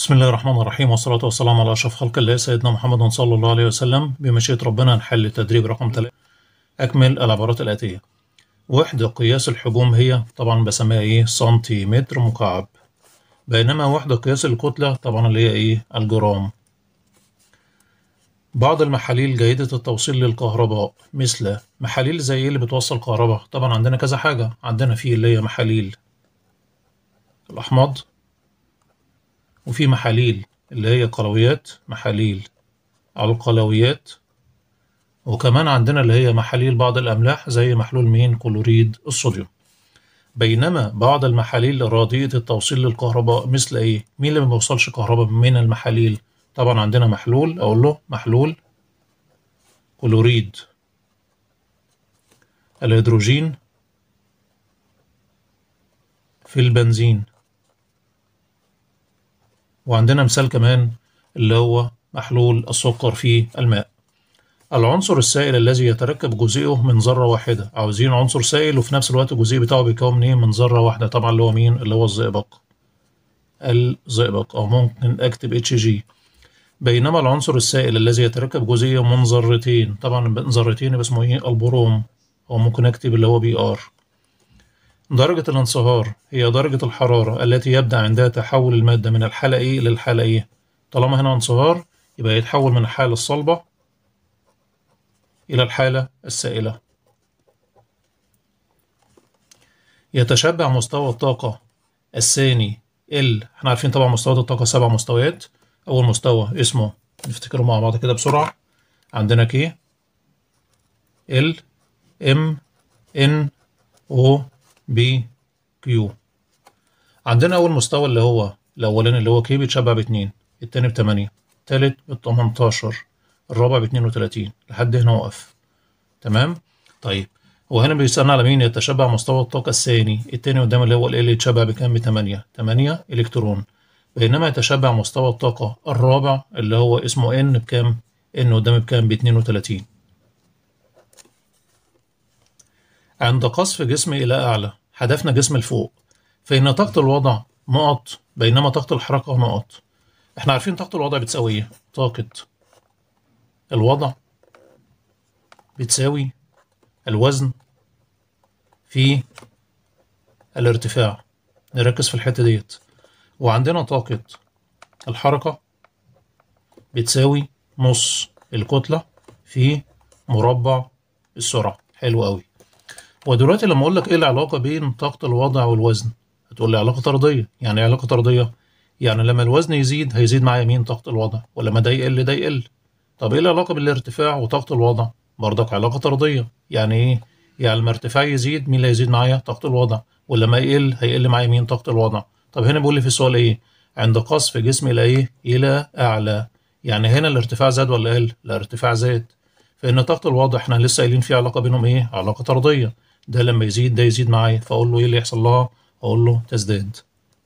بسم الله الرحمن الرحيم والصلاة والسلام على أشرف خلق الله سيدنا محمد صلى الله عليه وسلم بمشيئة ربنا نحل تدريب رقم 3 أكمل العبارات الآتية وحدة قياس الحجوم هي طبعا بسميها إيه سنتيمتر مكعب بينما وحدة قياس الكتلة طبعا اللي هي إيه الجرام بعض المحاليل جيدة التوصيل للكهرباء مثل محاليل زي إيه اللي بتوصل كهرباء طبعا عندنا كذا حاجة عندنا في اللي هي محاليل الأحماض وفي محاليل اللي هي قلويات محاليل القلويات وكمان عندنا اللي هي محاليل بعض الأملاح زي محلول مين كلوريد الصوديوم بينما بعض المحاليل راضية التوصيل للكهرباء مثل إيه؟ مين اللي ما بيوصلش كهرباء من المحاليل؟ طبعا عندنا محلول أقول له محلول كلوريد الهيدروجين في البنزين وعندنا مثال كمان اللي هو محلول السكر في الماء العنصر السائل الذي يتركب جزيئه من ذرة واحدة عاوزين عنصر سائل وفي نفس الوقت الجزيء بتاعه بيكون من ايه من ذرة واحدة طبعا اللي هو مين اللي هو الزئبق الزئبق او ممكن اكتب اتش جي بينما العنصر السائل الذي يتركب جزيئه من ذرتين طبعا ذرتين يبقى اسمه ايه البروم او ممكن اكتب اللي هو بي ار درجة الانصهار هي درجة الحرارة التي يبدأ عندها تحول المادة من الحالة إيه للحالة إيه طالما هنا انصهار يبقى يتحول من الحالة الصلبة إلى الحالة السائلة يتشبع مستوى الطاقة الثاني ال احنا عارفين طبعا مستويات الطاقة سبع مستويات أول مستوى اسمه نفتكره مع بعض كده بسرعة عندنا كي ال ام ان او بي كيو عندنا أول مستوى اللي هو الأولاني اللي هو كي بيتشبع باتنين التاني بتمانية التالت بتمنتاشر الرابع باتنين وتلاتين لحد هنا وقف تمام طيب هو هنا بيسألنا على مين يتشبع مستوى الطاقة الثاني التاني قدام اللي هو ال اللي يتشبع بكام بتمانية تمانية إلكترون بينما يتشبع مستوى الطاقة الرابع اللي هو اسمه N بكام N قدام بكام باتنين وتلاتين عند قصف جسم إلى أعلى هدفنا جسم لفوق فإن طاقة الوضع نقط بينما طاقة الحركة نقط احنا عارفين طاقة الوضع بتساوي ايه طاقة الوضع بتساوي الوزن في الارتفاع نركز في الحتة ديت وعندنا طاقة الحركة بتساوي نص الكتلة في مربع السرعة حلو قوي ودلوقتي لما اقول لك ايه العلاقه بين طاقه الوضع والوزن هتقول لي علاقه طرديه يعني ايه علاقه طرديه يعني لما الوزن يزيد هيزيد معايا مين طاقه الوضع ولما ده يقل ده يقل طب ايه العلاقه بين الارتفاع وطاقه الوضع برضك علاقه طرديه يعني ايه يعني لما ارتفاع يزيد مين اللي هيزيد معايا طاقه الوضع ولما يقل هيقل معايا مين طاقه الوضع طب هنا بيقول لي في السؤال ايه عند قصف جسم الى ايه الى اعلى يعني هنا الارتفاع زاد ولا قل الارتفاع زاد فان طاقه الوضع احنا لسه قايلين في علاقه بينهم ايه علاقه طرديه ده لما يزيد ده يزيد معايا فاقول له ايه اللي يحصل لها اقول له تزداد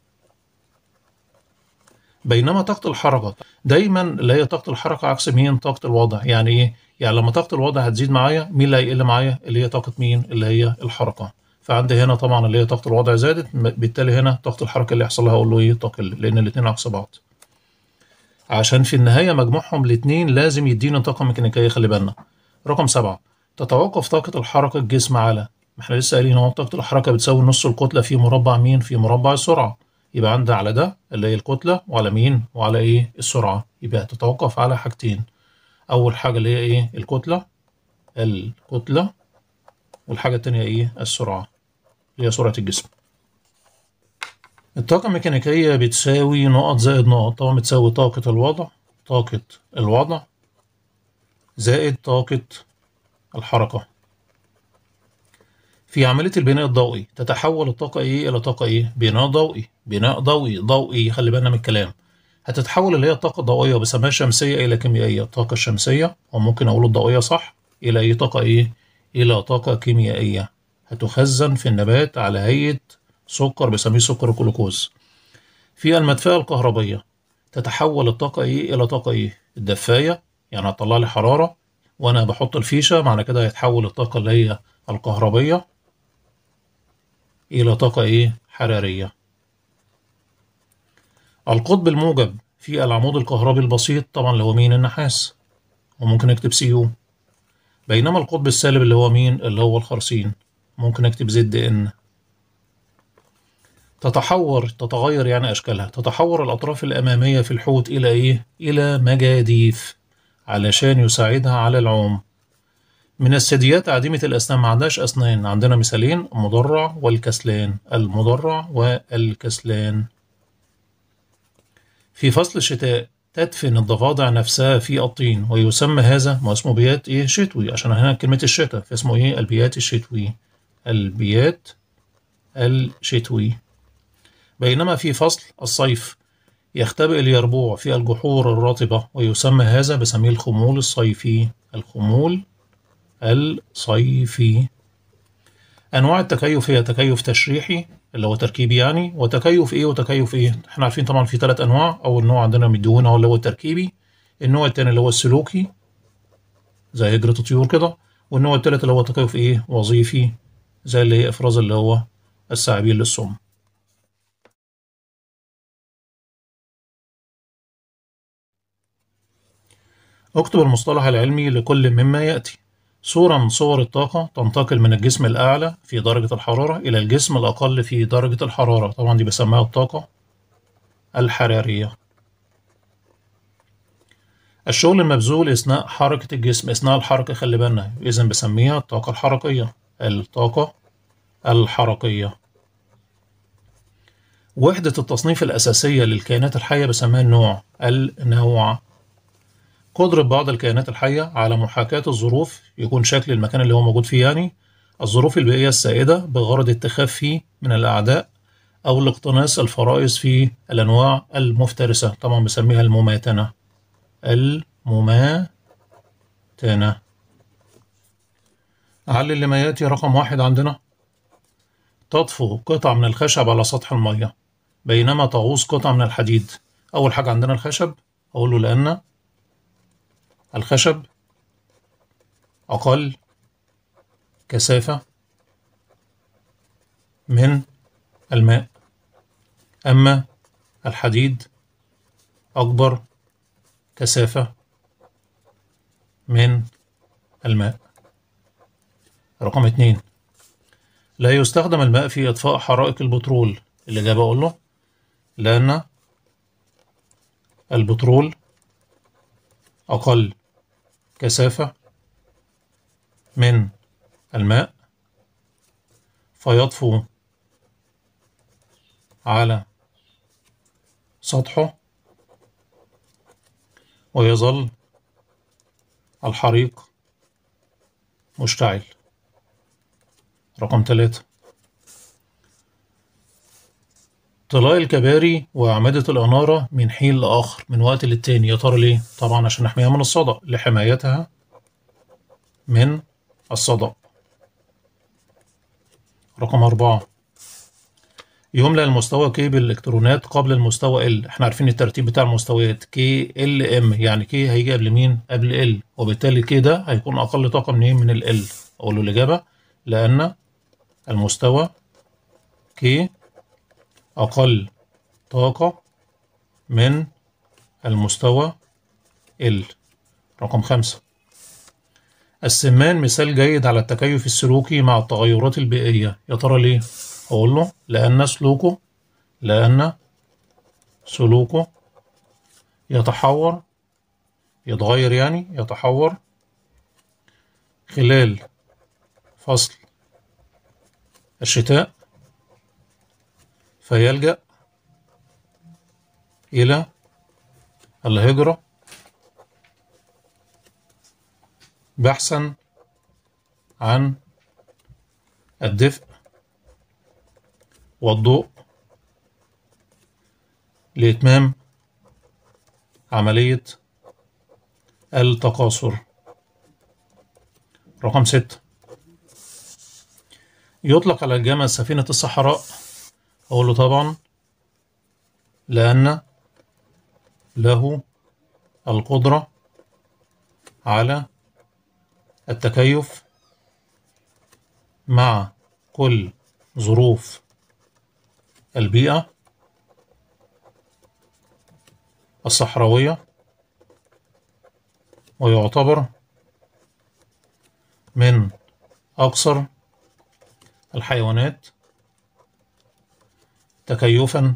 بينما طاقة الحركة دايما اللي هي طاقة الحركة عكس مين طاقة الوضع يعني ايه يعني لما طاقة الوضع هتزيد معايا مين اللي هيقل معايا اللي هي طاقة مين اللي هي الحركة فعندي هنا طبعا اللي هي طاقة الوضع زادت بالتالي هنا طاقة الحركة اللي يحصل لها اقول له ايه تقل لان الاتنين عكس بعض عشان في النهاية مجموعهم الاتنين لازم يديني طاقة ميكانيكية خلي بالنا رقم سبعة تتوقف طاقة الحركة الجسم على ما احنا لسه قايلين اهو طاقة الحركة بتساوي نص الكتلة في مربع مين؟ في مربع السرعة. يبقى عندي على ده اللي هي الكتلة وعلى مين؟ وعلى ايه؟ السرعة. يبقى تتوقف على حاجتين. أول حاجة اللي هي ايه؟ الكتلة الكتلة والحاجة التانية ايه؟ السرعة اللي هي سرعة الجسم. الطاقة الميكانيكية بتساوي نقط زائد نقط، طبعا بتساوي طاقة الوضع طاقة الوضع زائد طاقة الحركة. في عملية البناء الضوئي تتحول الطاقة إيه إلى طاقة إيه؟ بناء ضوئي، بناء ضوئي، ضوئي خلي بالنا من الكلام. هتتحول اللي هي الطاقة الضوئية بسميها شمسية إلى كيميائية، الطاقة الشمسية أو ممكن أقول الضوئية صح إلى أي طاقة إيه؟ إلى طاقة كيميائية هتخزن في النبات على هيئة سكر بسميه سكر الجلوكوز. في المدفأة الكهربية تتحول الطاقة إيه إلى طاقة إيه؟ الدفاية يعني هتطلع لي حرارة وأنا بحط الفيشة معنى كده هيتحول الطاقة اللي هي الكهربية إلى طاقة إيه؟ حرارية. القطب الموجب في العمود الكهربي البسيط طبعا اللي هو مين النحاس وممكن اكتب سي يو بينما القطب السالب اللي هو مين اللي هو الخرسين ممكن اكتب زد ان تتحور تتغير يعني اشكالها تتحور الاطراف الاماميه في الحوت الى ايه الى مجاديف علشان يساعدها على العوم من الثدييات عديمة الأسنان ما عندهاش أسنان عندنا مثالين المضرع والكسلان المضرع والكسلان في فصل الشتاء تدفن الضفادع نفسها في الطين ويسمى هذا ما اسمه بيات ايه شتوي عشان هنا كلمة الشتاء فاسمه ايه البيات الشتوي البيات الشتوي بينما في فصل الصيف يختبئ اليربوع في الجحور الرطبة ويسمى هذا بسميه الخمول الصيفي الخمول الصيفي أنواع التكيف هي تكيف تشريحي اللي هو تركيبي يعني وتكيف إيه وتكيف إيه إحنا عارفين طبعا في ثلاث أنواع أول نوع عندنا مديهون هو اللي هو التركيبي النوع التاني اللي هو السلوكي زي هجرة الطيور كده والنوع التالت اللي هو تكيف إيه وظيفي زي اللي هي إفراز اللي هو الثعابين للسم اكتب المصطلح العلمي لكل مما يأتي صورة من صور الطاقة تنتقل من الجسم الأعلى في درجة الحرارة إلى الجسم الأقل في درجة الحرارة طبعا دي بسميها الطاقة الحرارية الشغل المبذول أثناء حركة الجسم أثناء الحركة خلي بالنا إذا بسميها الطاقة الحركية الطاقة الحركية وحدة التصنيف الأساسية للكائنات الحية بسميها النوع النوع قدرة بعض الكائنات الحية على محاكاة الظروف يكون شكل المكان اللي هو موجود فيه يعني الظروف البيئية السائدة بغرض التخفي من الأعداء أو لاقتناص الفرائس في الأنواع المفترسة طبعا بسميها المماتنة المماتنة علل لما يأتي رقم واحد عندنا تطفو قطع من الخشب على سطح المية بينما تغوص قطع من الحديد أول حاجة عندنا الخشب أقول له لأن الخشب أقل كثافة من الماء أما الحديد أكبر كثافة من الماء رقم اتنين لا يستخدم الماء في إطفاء حرائق البترول الإجابة أقول له لأن البترول أقل كثافة من الماء فيطفو على سطحه ويظل الحريق مشتعل رقم ثلاثة طلاء الكباري وأعمدة الإنارة من حين لآخر من وقت للتاني يا ترى ليه؟ طبعا عشان نحميها من الصدأ لحمايتها من الصدأ رقم أربعة يملأ المستوى K بالإلكترونات قبل المستوى L احنا عارفين الترتيب بتاع المستويات K L M يعني K هيجي قبل مين؟ قبل L وبالتالي K ده هيكون أقل طاقة من إيه؟ من ال L أقول له الإجابة لأن المستوى K أقل طاقة من المستوى ال رقم خمسة السمان مثال جيد على التكيف السلوكي مع التغيرات البيئية يا ترى ليه؟ أقول له لأن سلوكه لأن سلوكه يتحور يتغير يعني يتحور خلال فصل الشتاء فيلجأ إلى الهجرة بحثا عن الدفء والضوء لإتمام عملية التقاصر رقم ستة يطلق على الجمل سفينة الصحراء أقول له طبعا لأن له القدرة على التكيف مع كل ظروف البيئة الصحراوية ويعتبر من أكثر الحيوانات تكيفا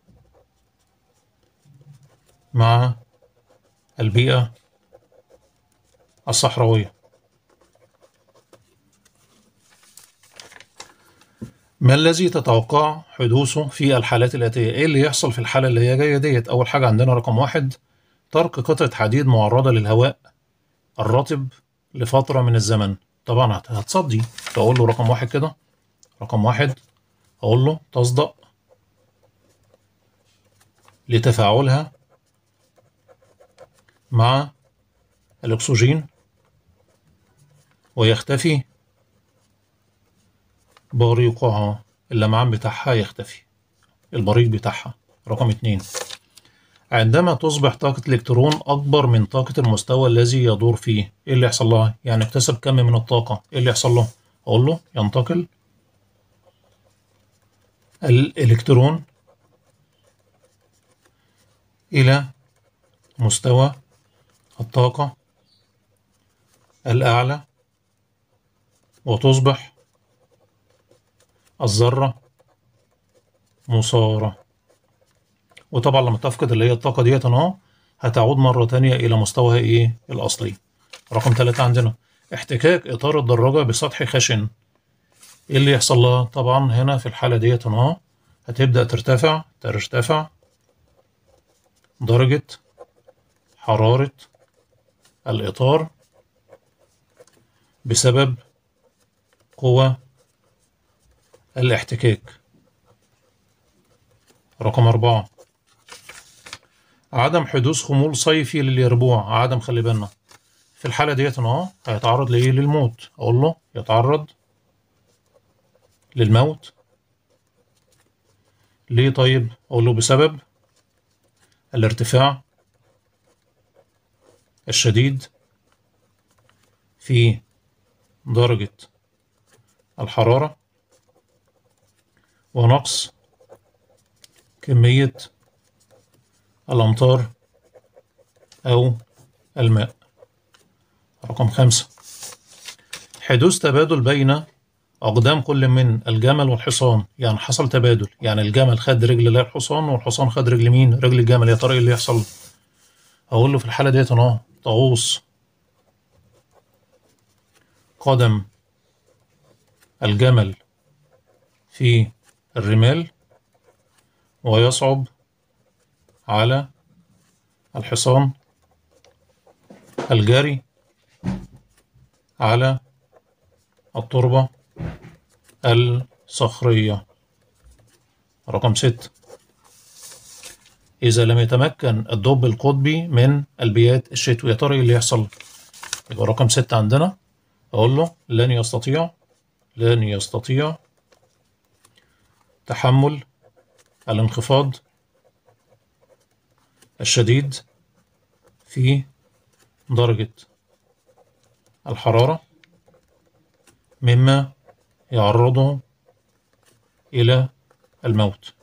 مع البيئة الصحراوية ما الذي تتوقع حدوثه في الحالات الآتية؟ إيه اللي يحصل في الحالة اللي هي جاية ديت؟ أول حاجة عندنا رقم واحد ترك قطعة حديد معرضة للهواء الرطب لفترة من الزمن طبعا هت- هتصدي تقول له رقم واحد كده رقم واحد أقول له تصدأ لتفاعلها مع الأكسجين ويختفي بريقها اللمعان بتاعها يختفي البريق بتاعها رقم اتنين عندما تصبح طاقة الإلكترون أكبر من طاقة المستوى الذي يدور فيه إيه اللي يحصل لها؟ يعني اكتسب كم من الطاقة إيه اللي يحصل له؟ أقول له ينتقل الإلكترون إلى مستوى الطاقة الأعلى وتصبح الذرة مثارة وطبعا لما تفقد اللي هي الطاقة ديت اهو هتعود مرة تانية إلى مستواها إيه الأصلي رقم ثلاثة عندنا احتكاك إطار الدراجة بسطح خشن إيه اللي يحصل لها طبعا هنا في الحالة ديت اهو هتبدأ ترتفع ترتفع درجة حرارة الإطار بسبب قوى الاحتكاك رقم أربعة عدم حدوث خمول صيفي لليربوع عدم خلي بالنا في الحالة ديت اهو هيتعرض لإيه للموت أقول له يتعرض للموت ليه طيب أقول له بسبب الارتفاع الشديد في درجة الحرارة ونقص كمية الأمطار أو الماء رقم خمسة حدوث تبادل بين أقدام كل من الجمل والحصان يعني حصل تبادل يعني الجمل خد رجل الحصان والحصان خد رجل مين رجل الجمل يا ترى إيه اللي يحصل أقول له في الحالة ديت أهو تغوص قدم الجمل في الرمال ويصعب على الحصان الجري على التربة الصخرية رقم ستة إذا لم يتمكن الدب القطبي من البيات الشتوي يا ترى إيه اللي يحصل؟ يبقى رقم ستة عندنا أقول له لن يستطيع لن يستطيع تحمل الانخفاض الشديد في درجة الحرارة مما يعرضه إلى الموت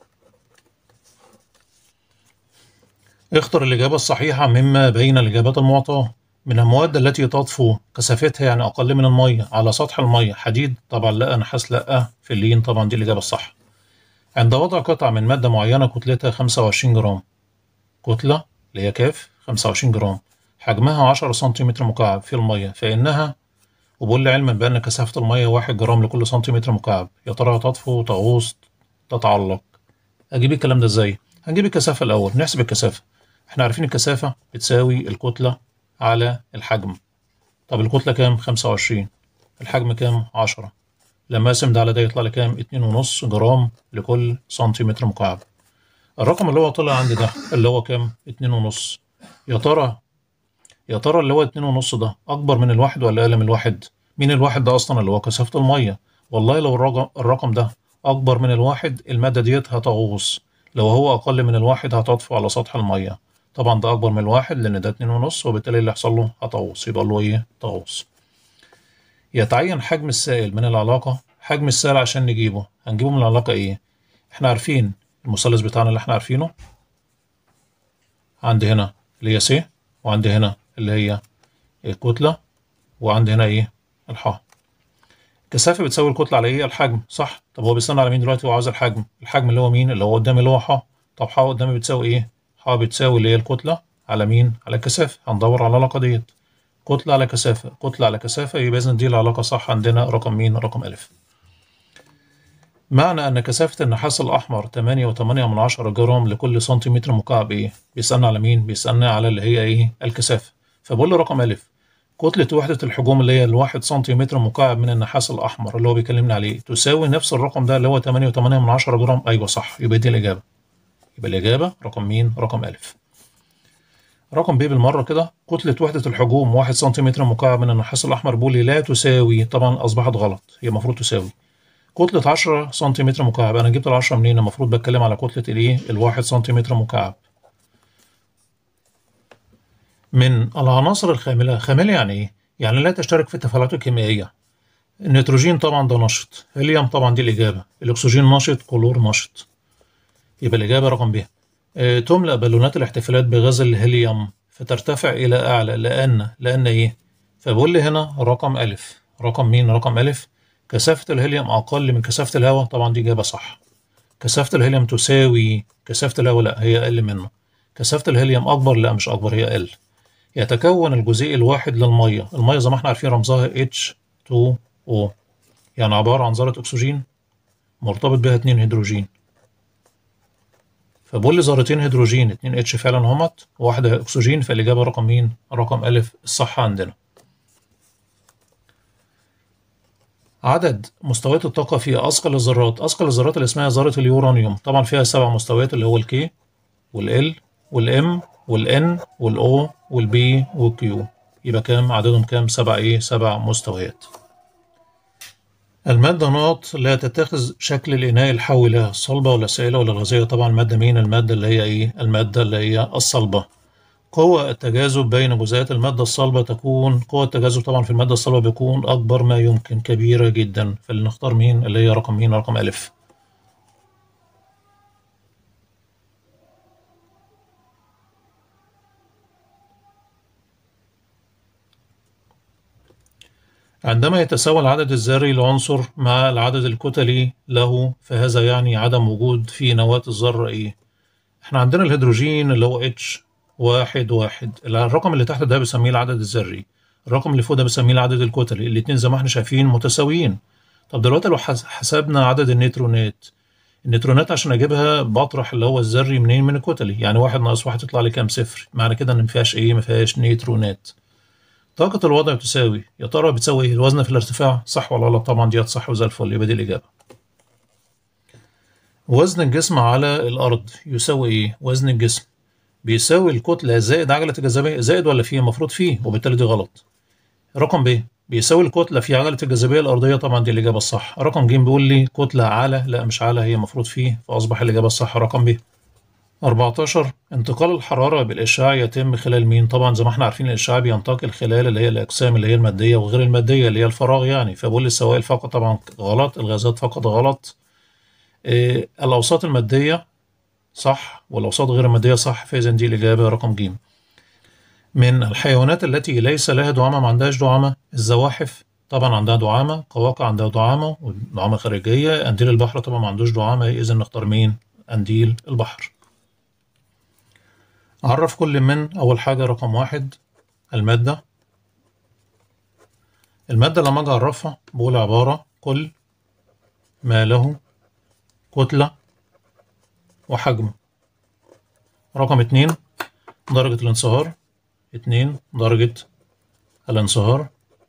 اختر الإجابة الصحيحة مما بين الإجابات المعطاة من المواد التي تطفو كثافتها يعني أقل من المية على سطح المية حديد طبعا لا نحاس لا في اللين طبعا دي الإجابة الصح عند وضع قطعة من مادة معينة كتلتها 25 جرام كتلة اللي هي كاف 25 جرام حجمها 10 سنتيمتر مكعب في المية فإنها وبقول لي علما بأن كثافة المية 1 جرام لكل سنتيمتر مكعب يا ترى تطفو تغوص تتعلق أجيب الكلام ده إزاي؟ هنجيب الكثافة الأول نحسب الكثافة إحنا عارفين الكثافة بتساوي الكتلة على الحجم طب الكتلة كام؟ 25 الحجم كام؟ 10 لما أقسم ده على ده يطلع لي كام؟ 2.5 جرام لكل سنتيمتر مكعب الرقم اللي هو طلع عندي ده اللي هو كام؟ 2.5 يا ترى يا ترى اللي هو 2.5 ده أكبر من الواحد ولا أقل من الواحد؟ مين الواحد ده أصلا اللي هو كثافة المية والله لو الرقم, الرقم ده أكبر من الواحد المادة ديت هتغوص لو هو أقل من الواحد هتطفو على سطح المية طبعا ده أكبر من الواحد لأن ده اتنين ونص وبالتالي اللي يحصل له هتغوص يبقى له إيه؟ تغوص يتعين حجم السائل من العلاقة حجم السائل عشان نجيبه هنجيبه من العلاقة إيه؟ إحنا عارفين المثلث بتاعنا اللي إحنا عارفينه عندي هنا اللي هي س وعندي هنا اللي هي الكتلة وعندي هنا ايه الحاء الكثافة بتساوي الكتلة على ايه الحجم صح طب هو بيستنى على مين دلوقتي هو عاوز الحجم الحجم اللي هو مين اللي هو قدامي اللي هو ح طب ح قدامي بتساوي ايه ح بتساوي اللي هي الكتلة على مين على الكثافة هندور على العلاقة ديت كتلة على كثافة كتلة على كثافة يبقى إذن دي العلاقة صح عندنا رقم مين رقم ألف معنى أن كثافة النحاس الأحمر 8.8 من عشرة جرام لكل سنتيمتر مكعب إيه؟ بيسألنا على مين؟ بيسألنا على اللي هي إيه؟ الكثافة فبقول له رقم ألف كتلة وحدة الحجوم اللي هي الواحد سنتيمتر مكعب من النحاس الأحمر اللي هو بيكلمنا عليه تساوي نفس الرقم ده اللي هو 8.8 من عشرة جرام أيوه صح يبقى دي الإجابة يبقى الإجابة رقم مين؟ رقم ألف رقم ب بالمرة كده كتلة وحدة الحجوم واحد سنتيمتر مكعب من النحاس الأحمر بيقول لي لا تساوي طبعا أصبحت غلط هي المفروض تساوي كتلة 10 سنتيمتر مكعب أنا جبت العشرة منين المفروض بتكلم على كتلة الإيه الواحد سنتيمتر مكعب من العناصر الخاملة خاملة يعني إيه؟ يعني لا تشترك في التفاعلات الكيميائية النيتروجين طبعا ده نشط هيليوم طبعا دي الإجابة الأكسجين نشط كلور نشط يبقى الإجابة رقم ب آه، تملأ بالونات الاحتفالات بغاز الهيليوم فترتفع إلى أعلى لأن لأن إيه؟ فبقول لي هنا رقم ألف رقم مين؟ رقم ألف كثافة الهيليوم أقل من كثافة الهواء طبعا دي إجابة صح كثافة الهيليوم تساوي كثافة الهواء لا هي أقل منه كثافة الهيليوم أكبر لا مش أكبر هي أقل يتكون الجزيء الواحد للمية المية زي ما احنا عارفين رمزها H2O يعني عبارة عن ذرة أكسجين مرتبط بها اتنين هيدروجين فبقول لي ذرتين هيدروجين اتنين اتش فعلا همت وواحدة اكسجين فالإجابة رقم مين؟ رقم ألف الصح عندنا. عدد مستويات الطاقة في أثقل الذرات، أثقل الذرات اللي اسمها ذرة اليورانيوم، طبعا فيها سبع مستويات اللي هو الكي والال والام والان والاو والبي والكيو. يبقى كام عددهم كام؟ سبع إيه؟ سبع مستويات. المادة نقط لا تتخذ شكل الإناء الحوي لها صلبة ولا سائلة ولا غازية طبعا المادة مين المادة اللي هي إيه المادة اللي هي الصلبة قوة التجاذب بين جزيئات المادة الصلبة تكون قوة التجاذب طبعا في المادة الصلبة بيكون أكبر ما يمكن كبيرة جدا فاللي نختار مين اللي هي رقم مين رقم ألف عندما يتساوى العدد الذري لعنصر مع العدد الكتلي له فهذا يعني عدم وجود في نواة الذرة إيه؟ إحنا عندنا الهيدروجين اللي هو اتش واحد واحد الرقم اللي تحت ده بنسميه العدد الذري الرقم اللي فوق ده بنسميه العدد الكتلي الاتنين زي ما احنا شايفين متساويين طب دلوقتي لو حس- حسبنا عدد النيوترونات النيوترونات عشان اجيبها بطرح اللي هو الذري منين من الكتلي يعني واحد ناقص واحد يطلع لي كام صفر معنى كده ان مفيهاش ايه مفيهاش نيوترونات طاقة الوضع تساوي يا ترى بتساوي ايه الوزن في الارتفاع صح ولا غلط طبعا ديت صح وزي الفل يبقى دي الإجابة وزن الجسم على الأرض يساوي ايه وزن الجسم بيساوي الكتلة زائد عجلة الجاذبية زائد ولا فيه المفروض فيه وبالتالي دي غلط رقم ب بيساوي الكتلة في عجلة الجاذبية الأرضية طبعا دي الإجابة الصح رقم ج بيقول لي كتلة على لا مش على هي المفروض فيه فأصبح الإجابة الصح رقم ب 14 انتقال الحرارة بالإشعاع يتم خلال مين؟ طبعا زي ما احنا عارفين الإشعاع بينتقل خلال اللي هي الأجسام اللي هي المادية وغير المادية اللي هي الفراغ يعني فبقول لي السوائل فقط طبعا غلط الغازات فقط غلط إيه الأوساط المادية صح والأوساط غير المادية صح فإذا دي الإجابة رقم ج من الحيوانات التي ليس لها دعامة ما عندهاش دعامة الزواحف طبعا عندها دعامة قواقع عندها دعامة ودعامة خارجية قنديل البحر طبعا ما عندوش دعامة إذا نختار مين؟ قنديل البحر عرف كل من أول حاجة رقم واحد المادة المادة لما أجي أعرفها بقول عبارة كل ما له كتلة وحجم رقم اتنين درجة الانصهار اتنين درجة الانصهار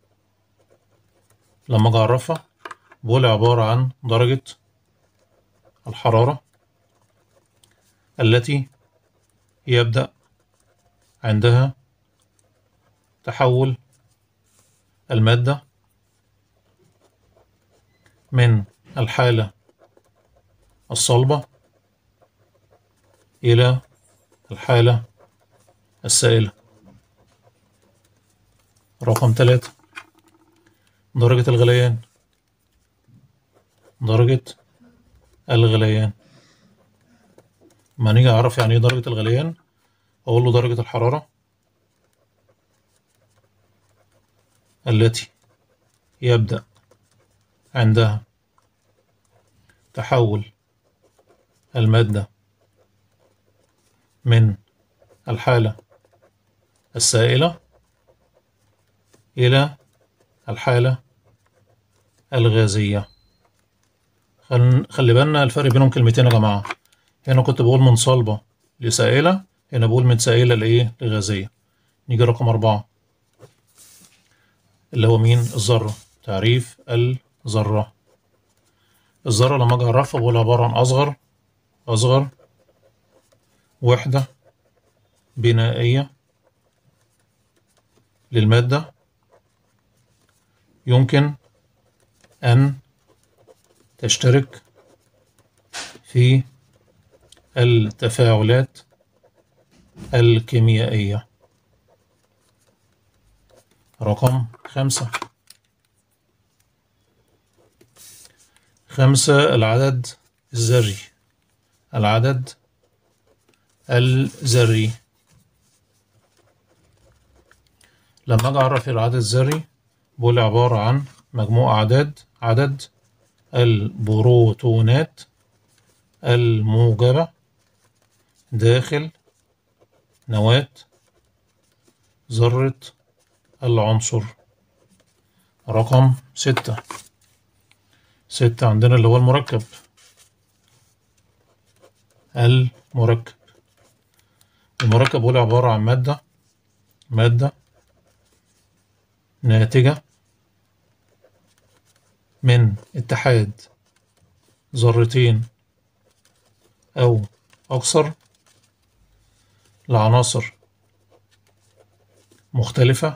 لما أجي أعرفها بقول عبارة عن درجة الحرارة التي يبدأ عندها تحول المادة من الحالة الصلبة إلى الحالة السائلة رقم ثلاثة درجة الغليان درجة الغليان ما نيجي أعرف يعني إيه درجة الغليان أقول له درجة الحرارة التي يبدأ عندها تحول المادة من الحالة السائلة إلى الحالة الغازية خلي بالنا الفرق بينهم كلمتين يا جماعة هنا كنت بقول من صلبة لسائلة هنا بقول من سائلة لإيه لغازية نيجي رقم أربعة اللي هو مين الذرة تعريف الذرة الذرة لما أجي أعرفها بقول عبارة عن أصغر أصغر وحدة بنائية للمادة يمكن أن تشترك في التفاعلات الكيميائية رقم خمسة خمسة العدد الذري العدد الذري لما أجي أعرف العدد الذري بقول عبارة عن مجموع أعداد عدد البروتونات الموجبة داخل نواة ذرة العنصر رقم ستة ستة عندنا اللي هو المركب المركب المركب هو عبارة عن مادة مادة ناتجة من اتحاد ذرتين أو أكثر لعناصر مختلفة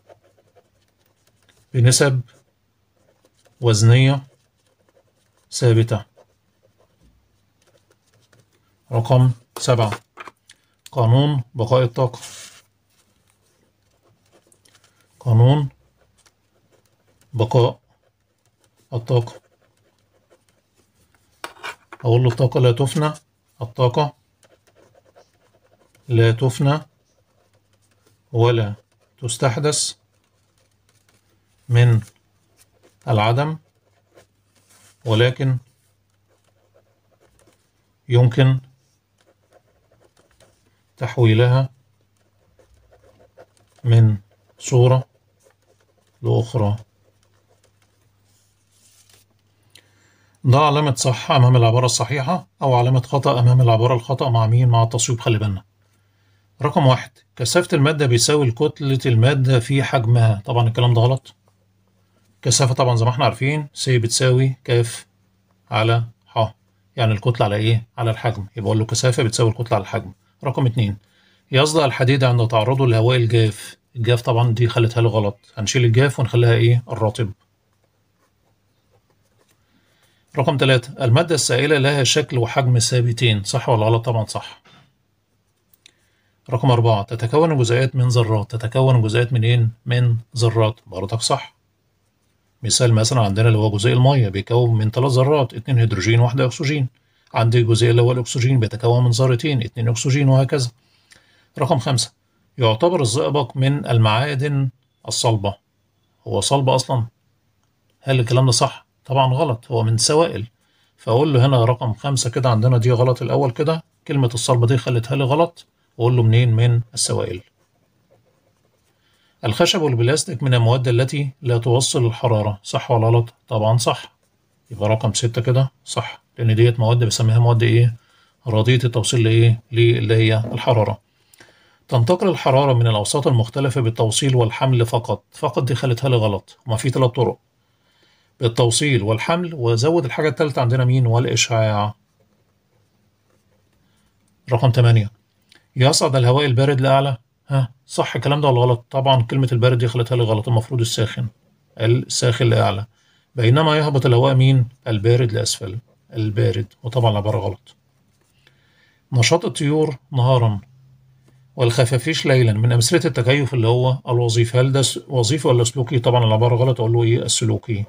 بنسب وزنية ثابتة رقم سبعة قانون بقاء الطاقة قانون بقاء الطاقة أقول له الطاقة لا تفنى الطاقة لا تفنى ولا تستحدث من العدم ولكن يمكن تحويلها من صورة لأخرى ده علامة صح أمام العبارة الصحيحة أو علامة خطأ أمام العبارة الخطأ مع مين؟ مع التصويب خلي بالنا. رقم واحد كثافة المادة بيساوي كتلة المادة في حجمها طبعا الكلام ده غلط. كثافة طبعا زي ما احنا عارفين س بتساوي كاف على ح يعني الكتلة على إيه؟ على الحجم يبقى أقول له كثافة بتساوي الكتلة على الحجم. رقم اتنين يصدأ الحديد عند تعرضه للهواء الجاف الجاف طبعا دي خلتها له غلط هنشيل الجاف ونخليها إيه؟ الرطب. رقم ثلاثة المادة السائلة لها شكل وحجم ثابتين صح ولا غلط طبعا صح رقم أربعة تتكون الجزيئات من ذرات تتكون الجزيئات منين من ذرات برضك صح مثال مثلا عندنا اللي هو جزيء المية بيكون من ثلاث ذرات اتنين هيدروجين وواحدة أكسجين عندي الجزيء اللي هو الأكسجين بيتكون من ذرتين اتنين أكسجين وهكذا رقم خمسة يعتبر الزئبق من المعادن الصلبة هو صلب أصلا هل الكلام ده صح؟ طبعا غلط هو من سوائل فأقول له هنا رقم خمسة كده عندنا دي غلط الأول كده كلمة الصلبة دي خلتها لي غلط وأقول له منين من السوائل الخشب والبلاستيك من المواد التي لا توصل الحرارة صح ولا غلط؟ طبعا صح يبقى رقم ستة كده صح لأن ديت مواد بسميها مواد إيه؟ راضية التوصيل لإيه؟ اللي هي الحرارة تنتقل الحرارة من الأوساط المختلفة بالتوصيل والحمل فقط فقط دي خلتها لي غلط هما في ثلاث طرق بالتوصيل والحمل وزود الحاجة التالتة عندنا مين والإشعاع رقم 8 يصعد الهواء البارد لأعلى ها صح الكلام ده ولا غلط طبعا كلمة البارد دي خلتها لي غلط المفروض الساخن الساخن لأعلى بينما يهبط الهواء مين البارد لأسفل البارد وطبعا العبارة غلط نشاط الطيور نهارا والخفافيش ليلا من أمثلة التكيف اللي هو الوظيفة هل ده وظيفي ولا سلوكي طبعا العبارة غلط أقول له إيه السلوكي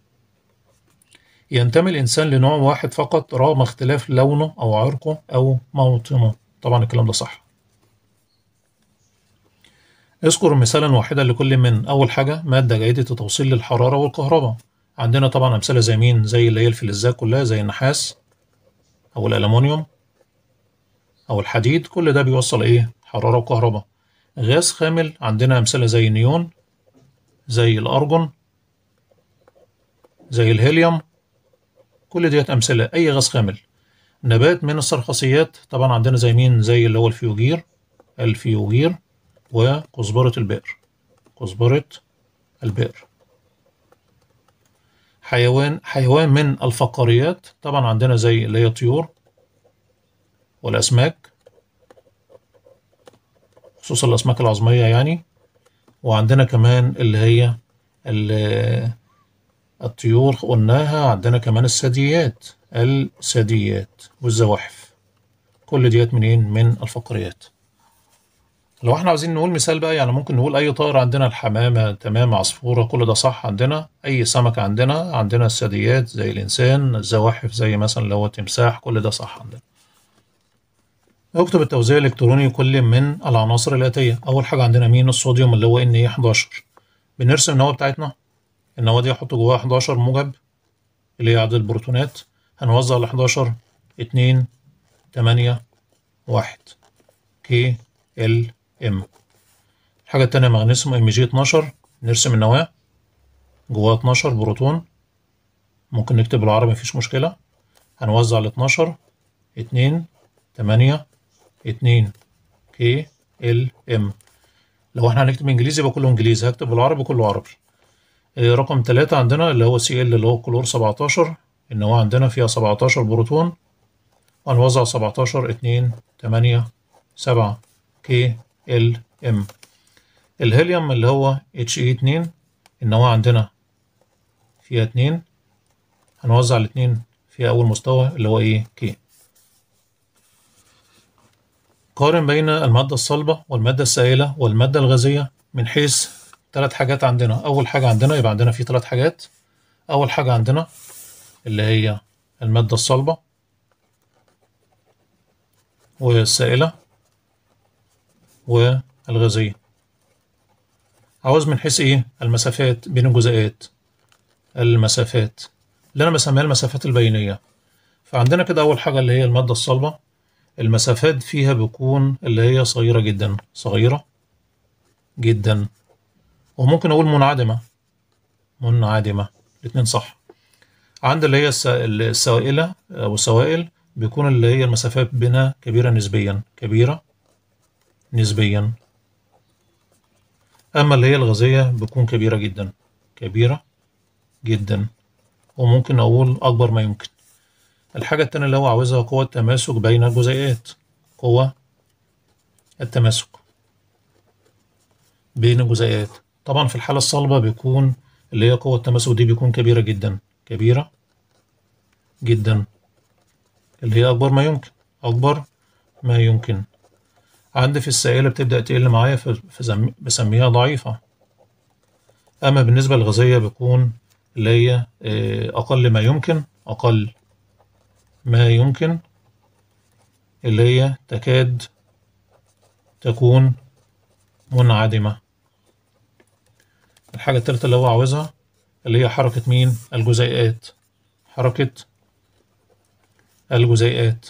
ينتمي الإنسان لنوع واحد فقط رغم اختلاف لونه أو عرقه أو موطنه طبعا الكلام ده صح اذكر مثالا واحدا لكل من أول حاجة مادة جيدة التوصيل للحرارة والكهرباء عندنا طبعا أمثلة زي مين زي اللي هي الفلزات كلها زي النحاس أو الألمنيوم أو الحديد كل ده بيوصل إيه حرارة وكهرباء غاز خامل عندنا أمثلة زي النيون زي الأرجون زي الهيليوم كل ديت أمثلة أي غاز خامل نبات من السرخسيات طبعا عندنا زي مين زي اللي هو الفيوجير الفيوجير وكزبرة البئر كزبرة البئر حيوان حيوان من الفقاريات طبعا عندنا زي اللي هي الطيور والأسماك خصوصا الأسماك العظمية يعني وعندنا كمان اللي هي ال- الطيور قلناها عندنا كمان الثدييات الثدييات والزواحف كل ديت منين من الفقريات لو احنا عاوزين نقول مثال بقى يعني ممكن نقول اي طائر عندنا الحمامة تمام عصفورة كل ده صح عندنا اي سمكة عندنا عندنا الثدييات زي الانسان الزواحف زي مثلا اللي هو التمساح كل ده صح عندنا اكتب التوزيع الالكتروني لكل من العناصر الاتية اول حاجة عندنا مين الصوديوم اللي هو ان ايه 11 بنرسم النواة بتاعتنا النواة دي احط جواها 11 موجب اللي هي عدد البروتونات هنوزع ال 11 2 8 1 كي ال ام الحاجة التانية مغنيسيوم ام جي 12 نرسم النواة جواها 12 بروتون ممكن نكتب بالعربي مفيش مشكلة هنوزع ال 12 2 8 2 كي ال ام لو احنا هنكتب انجليزي يبقى كله انجليزي هكتب بالعربي كله عربي آه، رقم ثلاثة عندنا اللي هو سي ال اللي هو كلور 17 النواة عندنا فيها 17 بروتون وهنوزع 17 2 8 7 كي ال ام الهيليوم اللي هو اتش اي 2 النواة عندنا فيها 2 هنوزع الاثنين في اول مستوى اللي هو ايه كي قارن بين المادة الصلبة والمادة السائلة والمادة الغازية من حيث ثلاث حاجات عندنا أول حاجة عندنا يبقى عندنا في ثلاث حاجات أول حاجة عندنا اللي هي المادة الصلبة والسائلة والغازية عاوز من حيث إيه المسافات بين الجزيئات المسافات اللي أنا بسميها المسافات البينية فعندنا كده أول حاجة اللي هي المادة الصلبة المسافات فيها بتكون اللي هي صغيرة جدا صغيرة جدا وممكن أقول منعدمة منعدمة الاتنين صح عند اللي هي الس- السوائلة أو السوائل بيكون اللي هي المسافات بينها كبيرة نسبيا كبيرة نسبيا أما اللي هي الغازية بتكون كبيرة جدا كبيرة جدا وممكن أقول أكبر ما يمكن الحاجة التانية اللي هو عاوزها قوة التماسك بين الجزيئات قوة التماسك بين الجزيئات طبعا في الحالة الصلبة بيكون اللي هي قوة التماسك دي بيكون كبيرة جدا كبيرة جدا اللي هي أكبر ما يمكن أكبر ما يمكن عندي في السائلة بتبدأ تقل معايا ف- فزم- بسميها ضعيفة أما بالنسبة للغازية بيكون اللي هي آه، أقل ما يمكن أقل ما يمكن اللي هي تكاد تكون منعدمة الحاجة التالتة اللي هو عاوزها اللي هي حركة مين الجزيئات حركة الجزيئات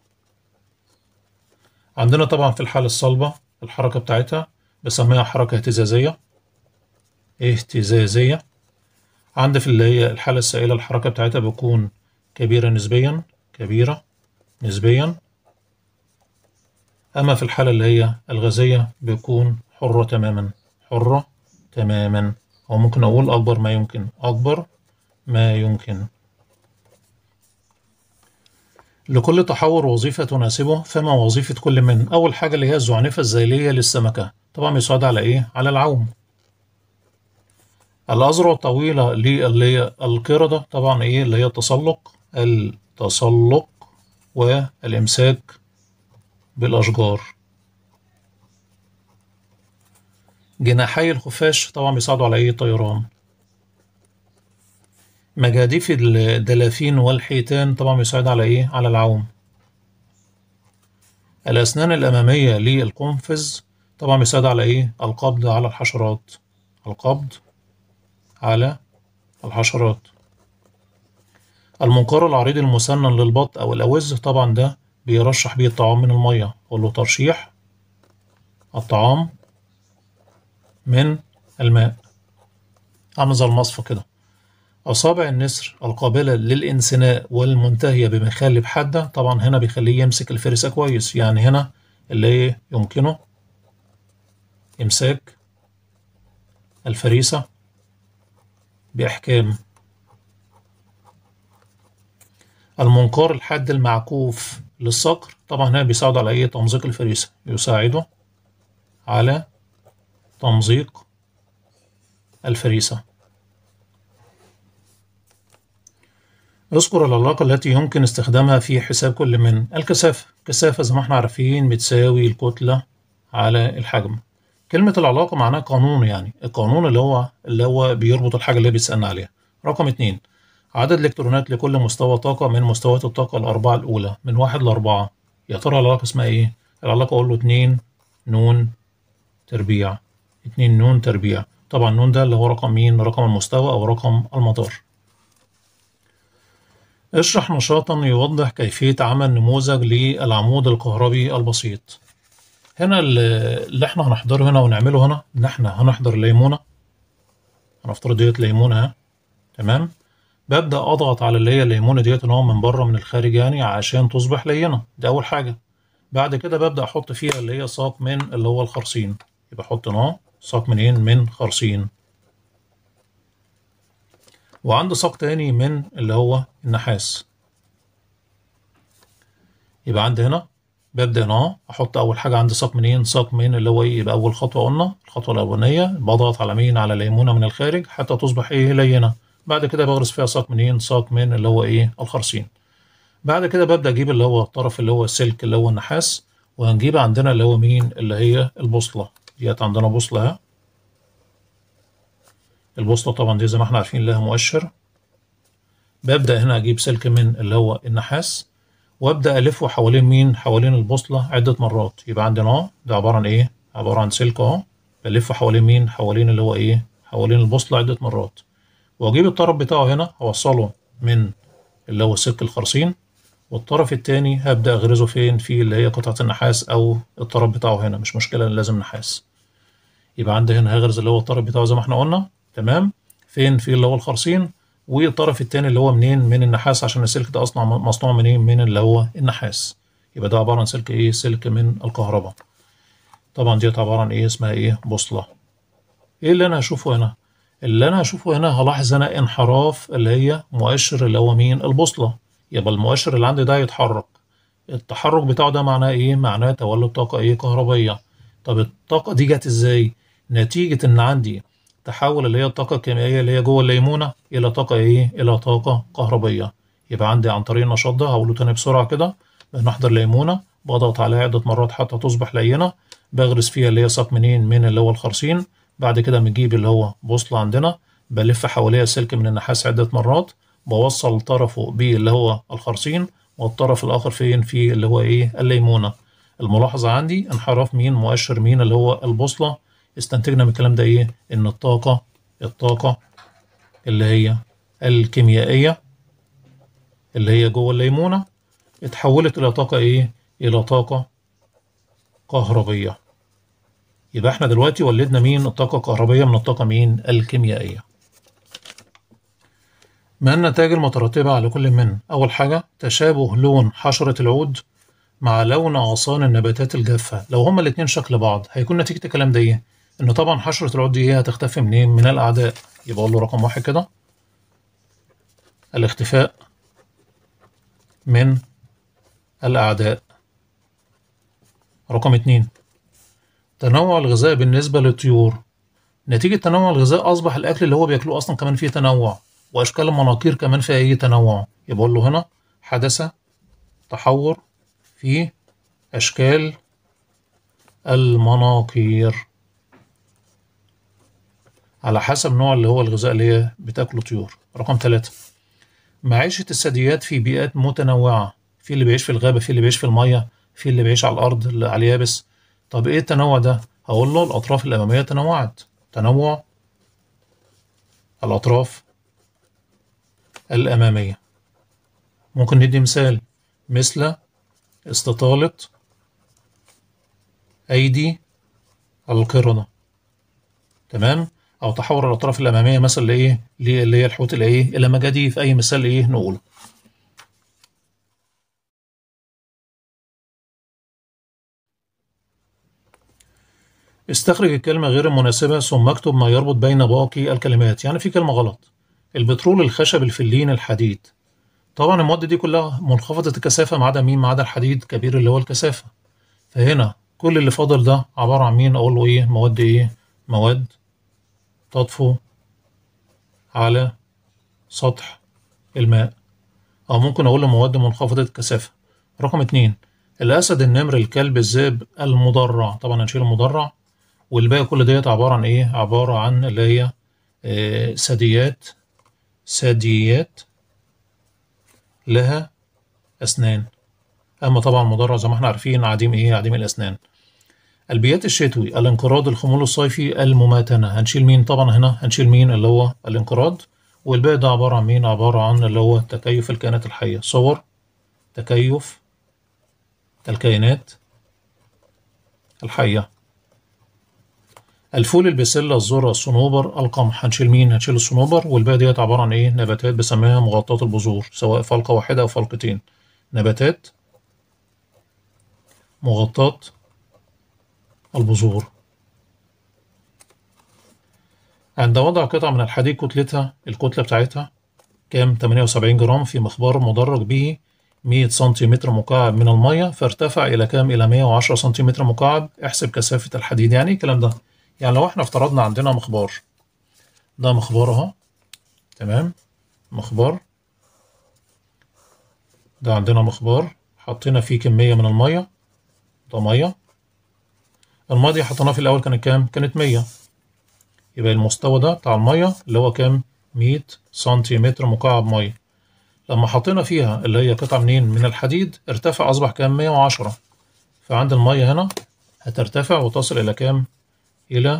عندنا طبعا في الحالة الصلبة الحركة بتاعتها بسميها حركة اهتزازية اهتزازية عندي في اللي هي الحالة السائلة الحركة بتاعتها بتكون كبيرة نسبيا كبيرة نسبيا أما في الحالة اللي هي الغازية بيكون حرة تماما حرة تماما أو ممكن أقول أكبر ما يمكن أكبر ما يمكن لكل تحور وظيفة تناسبه فما وظيفة كل من أول حاجة اللي هي الزعنفة الذيلية للسمكة طبعا بيساعد على إيه؟ على العوم الأذرع الطويلة اللي هي القردة طبعا إيه اللي هي التسلق التسلق والإمساك بالأشجار جناحي الخفاش طبعا بيساعدوا على أي طيران مجاديف الدلافين والحيتان طبعا بيساعد على إيه؟ على العوم الأسنان الأمامية للقنفذ طبعا بيساعد على إيه؟ القبض على الحشرات القبض على الحشرات المنقار العريض المسنن للبط أو الأوز طبعا ده بيرشح بيه الطعام من المية أقول له ترشيح الطعام من الماء عامل زي المصفى كده أصابع النسر القابلة للانثناء والمنتهية بمخالب حادة طبعا هنا بيخليه يمسك الفريسة كويس يعني هنا اللي إيه يمكنه إمساك الفريسة بإحكام المنقار الحاد المعكوف للصقر طبعا هنا بيساعد على ايه تمزيق الفريسة يساعده على تمزيق الفريسة اذكر العلاقة التي يمكن استخدامها في حساب كل من الكثافة الكثافة زي ما احنا عارفين بتساوي الكتلة على الحجم كلمة العلاقة معناها قانون يعني القانون اللي هو اللي هو بيربط الحاجة اللي بيسألنا عليها رقم اتنين عدد الإلكترونات لكل مستوى طاقة من مستويات الطاقة الأربعة الأولى من واحد لأربعة يا ترى العلاقة اسمها إيه؟ العلاقة أقول له اتنين نون تربيع اتنين نون تربيع طبعا نون ده اللي هو رقم مين؟ رقم المستوى أو رقم المدار اشرح نشاطا يوضح كيفية عمل نموذج للعمود الكهربي البسيط هنا اللي احنا هنحضره هنا ونعمله هنا ان احنا هنحضر ليمونة هنفترض ديت ليمونة اهي تمام ببدأ أضغط على اللي هي الليمونة ديت إن هو من بره من الخارج يعني عشان تصبح لينة دي أول حاجة بعد كده ببدأ أحط فيها اللي هي ساق من اللي هو الخرسين يبقى أحط هنا ساق منين من خرسين وعندي ساق تاني من اللي هو النحاس يبقى عندي هنا ببدأ هنا أحط أول حاجة عندي ساق منين ساق من اللي هو إيه يبقى أول خطوة قلنا الخطوة الأولانية بضغط على مين على ليمونة من الخارج حتى تصبح إيه لينة بعد كده بغرس فيها ساق منين ساق من اللي هو ايه الخرسين بعد كده ببدأ اجيب اللي هو الطرف اللي هو السلك اللي هو النحاس وهنجيب عندنا اللي هو مين اللي هي البوصلة ديت عندنا بوصلة اهي البوصلة طبعا دي زي ما احنا عارفين لها مؤشر ببدأ هنا اجيب سلك من اللي هو النحاس وابدأ الفه حوالين مين حوالين البوصلة عدة مرات يبقى عندنا اهو ده عبارة عن ايه عبارة عن سلك اهو بلفه حوالين مين حوالين اللي هو ايه حوالين البوصلة عدة مرات واجيب الطرف بتاعه هنا اوصله من اللي هو سلك الخرسين والطرف التاني هبدأ اغرزه فين في اللي هي قطعة النحاس او الطرف بتاعه هنا مش مشكلة لازم نحاس يبقى عندي هنا هغرز اللي هو الطرف بتاعه زي ما احنا قلنا تمام فين في اللي هو الخرسين والطرف التاني اللي هو منين من النحاس عشان السلك ده اصلا مصنوع منين من اللي هو النحاس يبقى ده عبارة عن سلك ايه سلك من الكهرباء طبعا ديت عبارة عن ايه اسمها ايه بوصلة ايه اللي انا هشوفه هنا اللي انا هشوفه هنا هلاحظ هنا انحراف اللي هي مؤشر اللي هو مين البوصلة يبقى المؤشر اللي عندي ده يتحرك التحرك بتاعه ده معناه ايه معناه تولد طاقة ايه كهربية طب الطاقة دي جت ازاي نتيجة ان عندي تحول اللي هي الطاقة الكيميائية اللي هي جوه الليمونة إلى طاقة إيه؟ إلى طاقة كهربية يبقى عندي عن طريق النشاط ده هقوله تاني بسرعة كده بنحضر ليمونة بضغط عليها عدة مرات حتى تصبح لينة بغرس فيها اللي هي ساق منين من اللي هو الخرسين بعد كده بنجيب اللي هو بوصلة عندنا بلف حواليها سلك من النحاس عدة مرات بوصل طرفه باللي هو الخرسين والطرف الآخر فين في اللي هو إيه الليمونة الملاحظة عندي انحراف مين مؤشر مين اللي هو البوصلة استنتجنا من الكلام ده ايه ان الطاقة الطاقة اللي هي الكيميائية اللي هي جوه الليمونة اتحولت الى طاقة ايه الى طاقة كهربية يبقى احنا دلوقتي ولدنا مين الطاقة الكهربية من الطاقة مين الكيميائية ما النتائج المترتبة على كل من أول حاجة تشابه لون حشرة العود مع لون أغصان النباتات الجافة لو هما الاتنين شكل بعض هيكون نتيجة الكلام ده ايه ان طبعا حشرة العود دي هتختفي منين من الاعداء يبقى اقول له رقم واحد كده الاختفاء من الاعداء رقم اتنين تنوع الغذاء بالنسبة للطيور نتيجة تنوع الغذاء أصبح الأكل اللي هو بياكله أصلا كمان فيه تنوع وأشكال المناقير كمان فيها أي تنوع يبقى أقول له هنا حدث تحور في أشكال المناقير على حسب نوع اللي هو الغذاء اللي هي بتاكله طيور رقم ثلاثة معيشة الثدييات في بيئات متنوعة في اللي بيعيش في الغابة في اللي بيعيش في المية في اللي بيعيش على الأرض اللي على اليابس طب إيه التنوع ده؟ هقول له الأطراف الأمامية تنوعت تنوع الأطراف الأمامية ممكن ندي مثال مثل استطالة أيدي القردة تمام أو تحول الأطراف الأمامية مثلا لإيه اللي هي الحوت الإيه إلى مجادي في أي مثال إيه نقوله استخرج الكلمة غير المناسبة ثم اكتب ما يربط بين باقي الكلمات يعني في كلمة غلط البترول الخشب الفلين الحديد طبعا المواد دي كلها منخفضة الكثافة ما عدا مين ما عدا الحديد كبير اللي هو الكثافة فهنا كل اللي فاضل ده عبارة عن مين أقول له إيه مواد إيه مواد تطفو على سطح الماء أو ممكن أقول له مواد منخفضة الكثافة رقم اتنين الأسد النمر الكلب الذئب المدرع طبعا هنشيل المدرع والباقي كل ديت عبارة عن إيه عبارة عن اللي هي آه ثدييات ثدييات لها أسنان أما طبعا المدرع زي ما احنا عارفين عديم إيه عديم الأسنان البيات الشتوي الانقراض الخمول الصيفي المماتنة هنشيل مين طبعا هنا هنشيل مين اللي هو الانقراض والباقي ده عبارة عن مين عبارة عن اللي هو تكيف الكائنات الحية صور تكيف الكائنات الحية الفول البسلة الذرة الصنوبر القمح هنشيل مين هنشيل الصنوبر والباقي ديت عبارة عن ايه نباتات بسميها مغطاة البذور سواء فلقة واحدة أو فلقتين نباتات مغطاة البذور عند وضع قطعة من الحديد كتلتها الكتلة بتاعتها كام 78 جرام في مخبار مدرج به 100 سنتيمتر مكعب من المية فارتفع إلى كام إلى 110 سنتيمتر مكعب احسب كثافة الحديد يعني ايه الكلام ده يعني لو احنا افترضنا عندنا مخبار ده مخبار اهو تمام مخبار ده عندنا مخبار حطينا فيه كمية من المية ده مية المية دي حطيناها في الأول كانت كام؟ كانت مية يبقى المستوى ده بتاع المية اللي هو كام؟ مية سنتيمتر مكعب مية لما حطينا فيها اللي هي قطعة منين؟ من الحديد ارتفع أصبح كام؟ مية وعشرة فعند المية هنا هترتفع وتصل إلى كام؟ إلى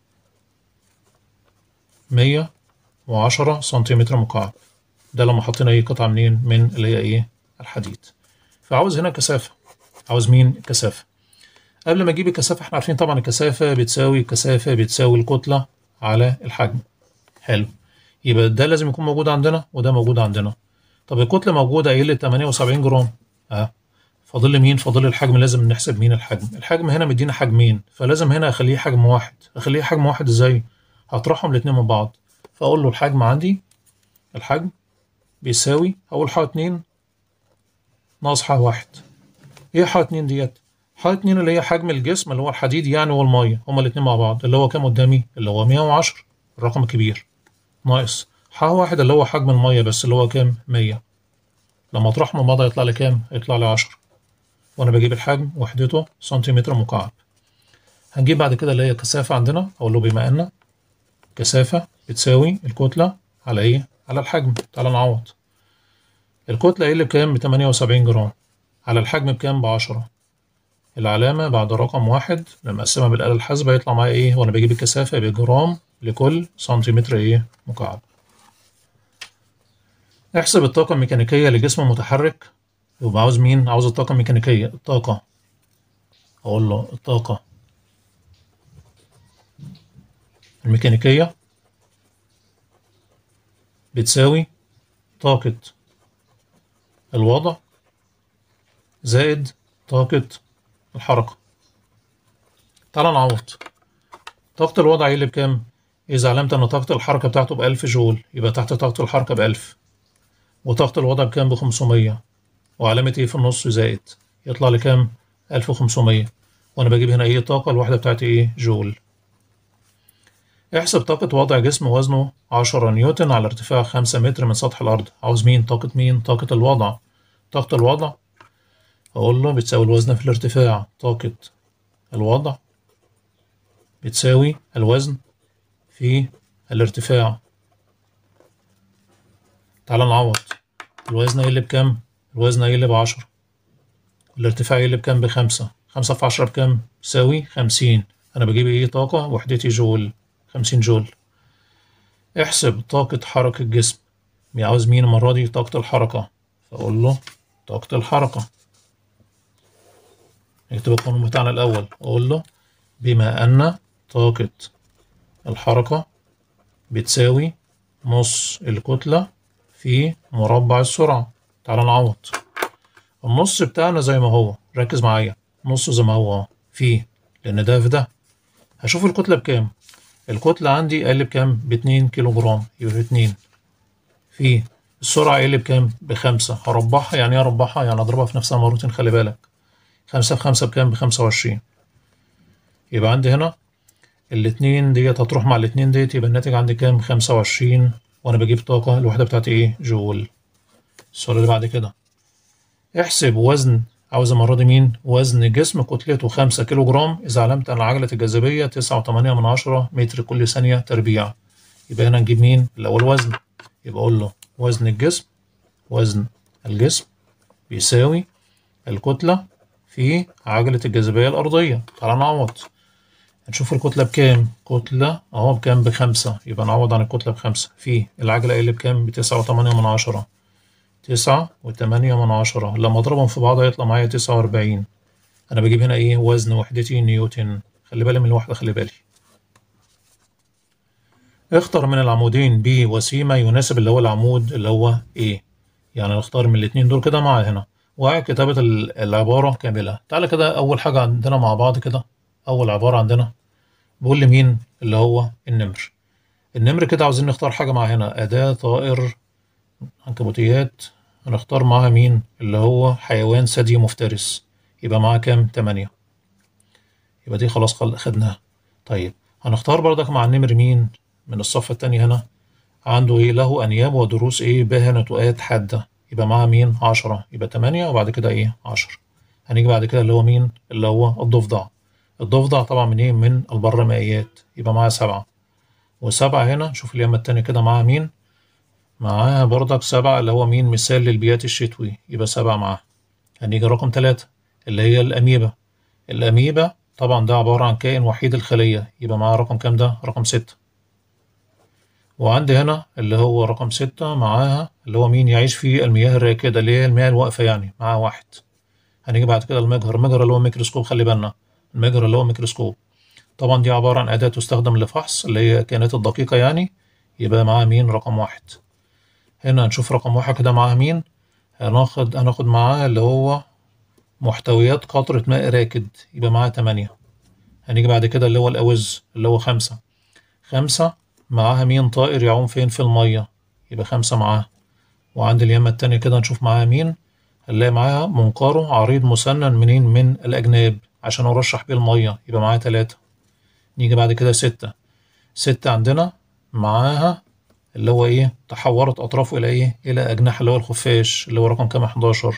مية وعشرة سنتيمتر مكعب ده لما حطينا ايه قطعة منين من اللي هي ايه الحديد فعاوز هنا كثافة عاوز مين كثافة قبل ما اجيب الكثافة احنا عارفين طبعا الكثافة بتساوي الكثافة بتساوي الكتلة على الحجم حلو يبقى ده لازم يكون موجود عندنا وده موجود عندنا طب الكتلة موجودة قايل لي 78 جرام اه فاضل لي مين فاضل لي الحجم لازم نحسب مين الحجم الحجم هنا مدينا حجمين فلازم هنا اخليه حجم واحد اخليه حجم واحد ازاي هطرحهم الاتنين من بعض فاقول له الحجم عندي الحجم بيساوي اول حاجه اتنين ناقص حاجه واحد ايه حاجه اتنين ديت حاجه اتنين اللي هي حجم الجسم اللي هو الحديد يعني والميه هما الاتنين مع بعض اللي هو كام قدامي اللي هو 110 الرقم الكبير ناقص حاجه واحد اللي هو حجم الميه بس اللي هو كام 100 لما اطرحهم من بعض هيطلع لي كام هيطلع لي 10 وانا بجيب الحجم وحدته سنتيمتر مكعب هنجيب بعد كده اللي هي الكثافه عندنا اقول له بما ان كثافه بتساوي الكتله على ايه على الحجم تعالى نعوض الكتله ايه اللي بكام ب 78 جرام على الحجم بكام ب 10 العلامه بعد رقم واحد لما اقسمها بالاله الحاسبه يطلع معايا ايه وانا بجيب الكثافه بجرام لكل سنتيمتر ايه مكعب احسب الطاقه الميكانيكيه لجسم متحرك يبقى عاوز مين عاوز الطاقه الميكانيكيه الطاقه اقول له الطاقه الميكانيكيه بتساوي طاقة الوضع زائد طاقة الحركة تعال نعوض طاقة الوضع ايه اللي بكام؟ إذا علمت إن طاقة الحركة بتاعته بألف جول يبقى تحت طاقة الحركة بألف وطاقة الوضع بكام؟ بخمسمية وعلامة ايه في النص زائد يطلع لي كام؟ ألف وخمسمية وأنا بجيب هنا ايه الطاقة الواحدة بتاعتي ايه؟ جول احسب طاقة وضع جسم وزنه 10 نيوتن على ارتفاع 5 متر من سطح الأرض عاوز مين طاقة مين طاقة الوضع طاقة الوضع أقول له بتساوي الوزن في الارتفاع طاقة الوضع بتساوي الوزن في الارتفاع تعال نعوض الوزن هيقل بكام الوزن هيقل بعشرة الارتفاع يقل بكام بخمسة خمسة في عشرة بكام بيساوي خمسين أنا بجيب إيه طاقة وحدتي جول خمسين جول احسب طاقة حركة الجسم عاوز مين المرة دي طاقة الحركة فأقول له طاقة الحركة نكتب القانون بتاعنا الأول أقول له بما أن طاقة الحركة بتساوي نص الكتلة في مربع السرعة تعال نعوض النص بتاعنا زي ما هو ركز معايا نص زي ما هو في لأن ده في ده هشوف الكتلة بكام الكتلة عندي قال بكام باتنين كيلو جرام يبقى باتنين في السرعة قال بكام بخمسة هربعها يعني ايه اربعها يعني اضربها في نفسها مرتين خلي بالك خمسة في خمسة بكام بخمسة وعشرين يبقى عندي هنا الاتنين ديت هتروح مع الاتنين ديت يبقى الناتج عندي كام خمسة وعشرين وانا بجيب طاقة الوحدة بتاعتي ايه جول السؤال اللي بعد كده احسب وزن عاوز المرة دي مين وزن جسم كتلته خمسة كيلو جرام إذا علمت أن عجلة الجاذبية تسعة وتمانية من عشرة متر كل ثانية تربيع يبقى هنا نجيب مين الأول وزن يبقى أقول له وزن الجسم وزن الجسم بيساوي الكتلة في عجلة الجاذبية الأرضية تعالى نعوض نشوف الكتلة بكام كتلة أهو بكام بخمسة يبقى نعوض عن الكتلة بخمسة في العجلة اللي بكام بتسعة وتمانية من عشرة تسعة وتمانية من عشرة لما أضربهم في بعض هيطلع معايا تسعة وأربعين أنا بجيب هنا إيه وزن وحدتي نيوتن خلي بالي من الوحدة خلي بالي اختر من العمودين B وسيمة يناسب اللي هو العمود اللي هو A يعني نختار من الاتنين دول كده مع هنا وقاعد كتابة العبارة كاملة تعالى كده أول حاجة عندنا مع بعض كده أول عبارة عندنا بقول لي مين اللي هو النمر النمر كده عاوزين نختار حاجة مع هنا أداة طائر عنكبوتيات هنختار معاها مين اللي هو حيوان ثدي مفترس يبقى معاه كام تمانية يبقى دي خلاص خدناها طيب هنختار بردك مع النمر مين من الصفحة التانية هنا عنده ايه له أنياب ودروس ايه بها نتوءات حادة يبقى معاه مين عشرة يبقى تمانية وبعد كده ايه عشرة هنيجي بعد كده اللي هو مين اللي هو الضفدع الضفدع طبعا من ايه من البرمائيات يبقى معاه سبعة وسبعة هنا نشوف اليمة التانية كده معاها مين معاها برضك سبعة اللي هو مين مثال للبيات الشتوي يبقى سبعة معاها هنيجي رقم تلاتة اللي هي الأميبا الأميبا طبعا ده عبارة عن كائن وحيد الخلية يبقى معاه رقم كام ده رقم ستة وعندي هنا اللي هو رقم ستة معاها اللي هو مين يعيش في المياه الراكدة اللي هي المياه الواقفة يعني معاها واحد هنيجي بعد كده المجهر المجهر اللي هو ميكروسكوب خلي بالنا المجهر اللي هو ميكروسكوب طبعا دي عبارة عن أداة تستخدم لفحص اللي هي الكائنات الدقيقة يعني يبقى معاها مين رقم واحد هنا هنشوف رقم واحد كده معاها مين هناخد هناخد معاه اللي هو محتويات قطرة ماء راكد يبقى معاها تمانية هنيجي بعد كده اللي هو الأوز اللي هو خمسة خمسة معاها مين طائر يعوم فين في المية يبقى خمسة معاها وعند اليمة التانية كده نشوف معاها مين هنلاقي معاها منقاره عريض مسنن منين من الأجناب عشان أرشح بيه المية يبقى معاها تلاتة نيجي بعد كده ستة ستة عندنا معاها اللي هو إيه تحورت أطرافه إلى إيه إلى أجنحة اللي هو الخفاش اللي هو رقم كام حداشر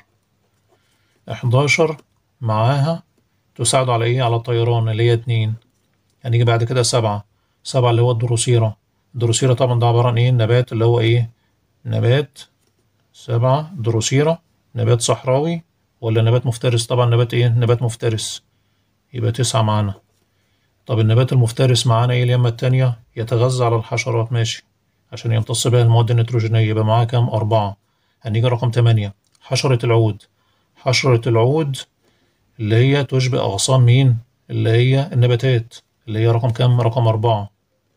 حداشر معاها تساعد على إيه على الطيران اللي هي اتنين هنيجي بعد كده سبعة سبعة اللي هو الدروسيرة الدروسيرة طبعا ده عبارة عن إيه نبات اللي هو إيه نبات سبعة دروسيرة نبات صحراوي ولا نبات مفترس طبعا نبات إيه نبات مفترس يبقى تسعة معانا طب النبات المفترس معانا إيه اليمة التانية يتغذى على الحشرات ماشي عشان يمتص بها المواد النيتروجينية يبقى معاه كام أربعة هنيجي رقم تمانية حشرة العود حشرة العود اللي هي تشبه أغصان مين اللي هي النباتات اللي هي رقم كام رقم أربعة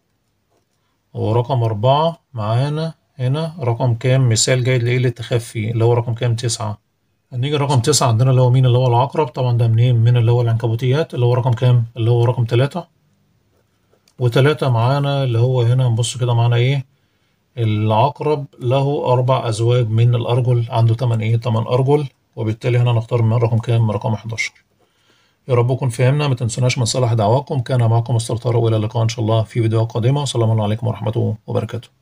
ورقم أربعة معانا هنا رقم كام مثال جيد لإيه للتخفي اللي هو رقم كام تسعة هنيجي رقم تسعة عندنا اللي هو مين اللي هو العقرب طبعا ده منين من اللي هو العنكبوتيات اللي هو رقم كام اللي هو رقم تلاتة وتلاتة معانا اللي هو هنا نبص كده معانا ايه العقرب له أربع أزواج من الأرجل عنده تمن ايه تمن أرجل وبالتالي هنا نختار من رقم كام رقم 11 يا رب نكون فهمنا ما تنسوناش من صلاح دعواكم كان معكم مستر طارق والى اللقاء ان شاء الله في فيديوهات قادمه والسلام عليكم ورحمه الله وبركاته